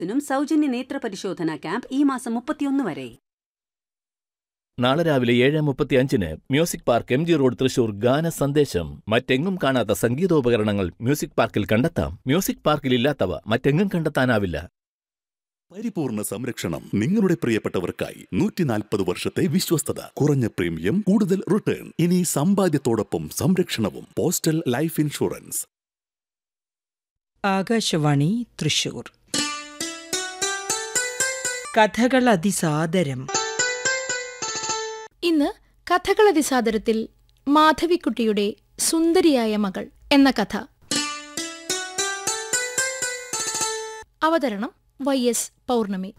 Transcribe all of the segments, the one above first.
ത്തിനും സൗജന്യ നേത്ര പരിശോധനാ ക്യാമ്പ് ഈ മാസം മുപ്പത്തിയൊന്ന് വരെ നാളെ രാവിലെ ഏഴ് മുപ്പത്തി അഞ്ചിന് music park M G road Thrissur ഗാന സന്ദേശം മറ്റെങ്ങും കാണാത്ത സംഗീതോപകരണങ്ങൾ മ്യൂസിക് പാർക്കിൽ കണ്ടെത്താം മ്യൂസിക് പാർക്കിൽ ഇല്ലാത്തവ മറ്റെങ്ങും കണ്ടെത്താനാവില്ല പരിപൂർണ സംരക്ഷണം നിങ്ങളുടെ പ്രിയപ്പെട്ടവർക്കായി നൂറ്റി നാൽപ്പത് വർഷത്തെ വിശ്വസ്തത കുറഞ്ഞ പ്രീമിയം കൂടുതൽ റിട്ടേൺ ഇനി സമ്പാദ്യത്തോടൊപ്പം സംരക്ഷണവും postal life insurance Akashvani Thrissur കഥകൾ അതിസാദരം ഇന്ന് കഥകളതിസാദരത്തിൽ മാധവിക്കുട്ടിയുടെ സുന്ദരിയായ മകൾ എന്ന കഥ അവതരണം വൈ എസ് പൗർണമി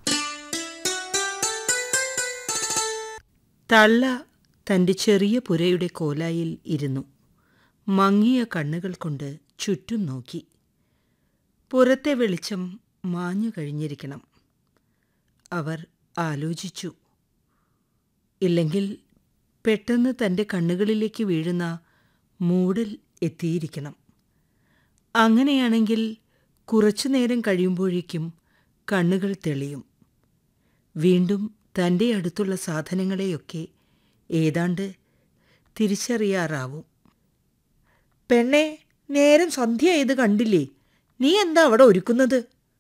തള്ള തന്റെ ചെറിയ പുരയുടെ കോലായിൽ ഇരുന്നു മങ്ങിയ കണ്ണുകൾ കൊണ്ട് ചുറ്റും നോക്കി പുറത്തെ വെളിച്ചം മാഞ്ഞു കഴിഞ്ഞിരിക്കണം അവർ ആലോചിച്ചു ഇല്ലെങ്കിൽ പെട്ടെന്ന് തന്റെ കണ്ണുകളിലേക്ക് വീഴുന്ന മൂടൽ എത്തിയിരിക്കണം അങ്ങനെയാണെങ്കിൽ കുറച്ചു നേരം കഴിയുമ്പോഴേക്കും കണ്ണുകൾ തെളിയും വീണ്ടും തൻ്റെ അടുത്തുള്ള സാധനങ്ങളെയൊക്കെ ഏതാണ്ട് തിരിച്ചറിയാറാവും പെണ്ണെ നേരം സന്ധ്യ ചെയ്ത് കണ്ടില്ലേ നീ എന്താ അവിടെ ഒരുക്കുന്നത്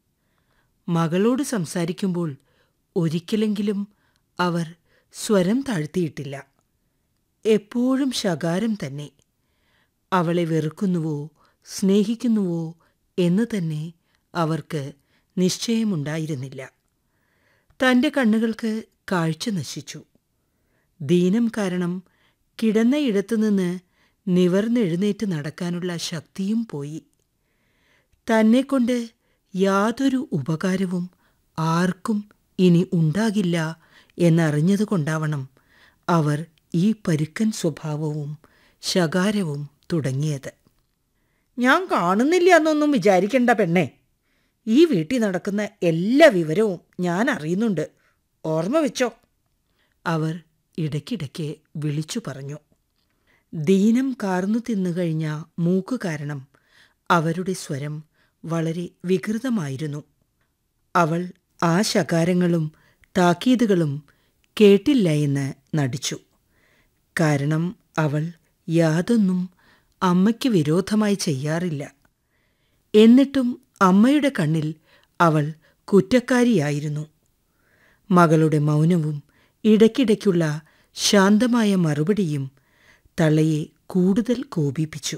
മകളോട് സംസാരിക്കുമ്പോൾ ഒരിക്കലെങ്കിലും അവർ സ്വരം താഴ്ത്തിയിട്ടില്ല എപ്പോഴും ശകാരം തന്നെ അവളെ വെറുക്കുന്നുവോ സ്നേഹിക്കുന്നുവോ എന്ന് തന്നെ അവർക്ക് നിശ്ചയമുണ്ടായിരുന്നില്ല തൻ്റെ കണ്ണുകൾക്ക് കാഴ്ച നശിച്ചു ദീനം കാരണം കിടന്നയിടത്തുനിന്ന് നിവർന്നെഴുന്നേറ്റ് നടക്കാനുള്ള ശക്തിയും പോയി തന്നെക്കൊണ്ട് യാതൊരു ഉപകാരവും ആർക്കും ഇനി ഉണ്ടാകില്ല എന്നറിഞ്ഞതുകൊണ്ടാവണം അവർ ഈ പരുക്കൻ സ്വഭാവവും ശകാരവും തുടങ്ങിയത് ഞാൻ കാണുന്നില്ല എന്നൊന്നും വിചാരിക്കണ്ട പെണ്ണെ ഈ വീട്ടിൽ നടക്കുന്ന എല്ലാ വിവരവും ഞാൻ അറിയുന്നുണ്ട് ഓർമ്മ വെച്ചോ അവർ ഇടയ്ക്കിടയ്ക്ക് വിളിച്ചു പറഞ്ഞു ദീനം കാർന്നു തിന്നുകഴിഞ്ഞ മൂക്ക് കാരണം അവരുടെ സ്വരം വളരെ വികൃതമായിരുന്നു അവൾ ആ ശകാരങ്ങളും താക്കീതുകളും കേട്ടില്ല എന്ന് നടിച്ചു കാരണം അവൾ യാതൊന്നും അമ്മയ്ക്ക് വിരോധമായി ചെയ്യാറില്ല എന്നിട്ടും അമ്മയുടെ കണ്ണിൽ അവൾ കുറ്റക്കാരിയായിരുന്നു മകളുടെ മൗനവും ഇടയ്ക്കിടയ്ക്കുള്ള ശാന്തമായ മറുപടിയും തള്ളയെ കൂടുതൽ കോപിപ്പിച്ചു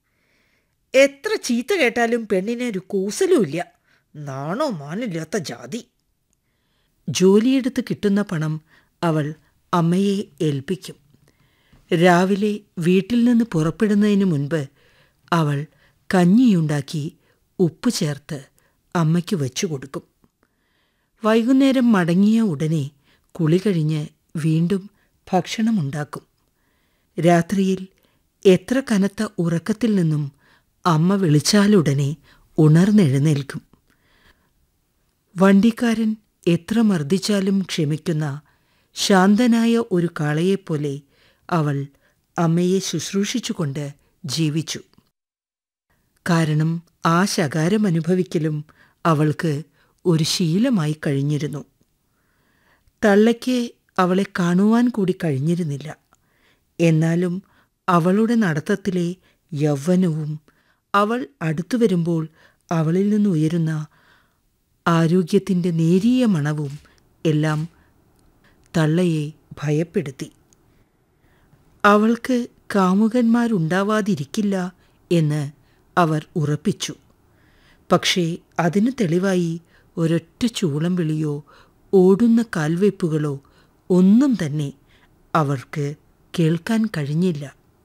എത്ര ചീത്ത കേട്ടാലും പെണ്ണിന് ഒരു കൂസലുമില്ല നാണോ മാനില്ലാത്ത ജാതി ജോലിയെടുത്ത് കിട്ടുന്ന പണം അവൾ അമ്മയെ ഏൽപ്പിക്കും രാവിലെ വീട്ടിൽ നിന്ന് പുറപ്പെടുന്നതിന് മുൻപ് അവൾ കഞ്ഞിയുണ്ടാക്കി ഉപ്പ് ചേർത്ത് അമ്മയ്ക്ക് വച്ചു കൊടുക്കും വൈകുന്നേരം മടങ്ങിയ ഉടനെ കുളി കഴിഞ്ഞ് വീണ്ടും ഭക്ഷണമുണ്ടാക്കും രാത്രിയിൽ എത്ര കനത്ത ഉറക്കത്തിൽ നിന്നും അമ്മ വിളിച്ചാലുടനെ ഉണർന്നെഴുന്നേൽക്കും വണ്ടിക്കാരൻ എത്ര മർദ്ദിച്ചാലും ക്ഷമിക്കുന്ന ശാന്തനായ ഒരു കാളയെപ്പോലെ അവൾ അമ്മയെ ശുശ്രൂഷിച്ചുകൊണ്ട് ജീവിച്ചു കാരണം ആ ശകാരം അനുഭവിക്കലും അവൾക്ക് ഒരു ശീലമായി കഴിഞ്ഞിരുന്നു തള്ളയ്ക്ക് അവളെ കാണുവാൻ കൂടി കഴിഞ്ഞിരുന്നില്ല എന്നാലും അവളുടെ നടത്തത്തിലെ യൗവനവും അവൾ അടുത്തു വരുമ്പോൾ അവളിൽ നിന്ന് ഉയരുന്ന ആരോഗ്യത്തിൻ്റെ നേരിയ മണവും എല്ലാം തള്ളയെ ഭയപ്പെടുത്തി അവൾക്ക് കാമുകന്മാരുണ്ടാവാതിരിക്കില്ല എന്ന് അവർ ഉറപ്പിച്ചു പക്ഷേ അതിന് തെളിവായി ഒരൊറ്റ ചൂളം വിളിയോ ഓടുന്ന കാൽവയ്പ്പുകളോ ഒന്നും തന്നെ അവർക്ക് കേൾക്കാൻ കഴിഞ്ഞില്ല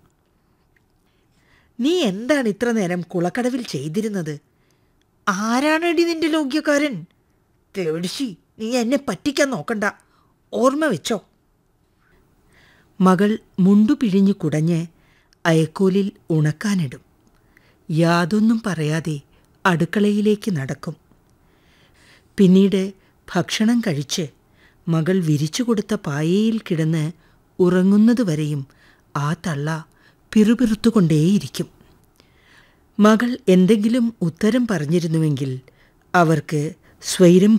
നീ എന്താണ് ഇത്ര നേരം കുളക്കടവിൽ ചെയ്തിരുന്നത് ആരാണടി നിന്റെ ലോഗ്യക്കാരൻ തേടിശി നീ എന്നെ പറ്റിക്കാൻ നോക്കണ്ട ഓർമ്മ വെച്ചോ മകൾ മുണ്ടു പിഴിഞ്ഞു കുടഞ്ഞ് അയക്കോലിൽ ഉണക്കാനിടും യാതൊന്നും പറയാതെ അടുക്കളയിലേക്ക് നടക്കും പിന്നീട് ഭക്ഷണം കഴിച്ച് മകൾ വിരിച്ചു കൊടുത്ത പായയിൽ കിടന്ന് ഉറങ്ങുന്നതുവരെയും ആ തള്ള പിറുപിറുത്തുകൊണ്ടേയിരിക്കും മകൾ എന്തെങ്കിലും ഉത്തരം പറഞ്ഞിരുന്നുവെങ്കിൽ അവർക്ക് സ്വൈരം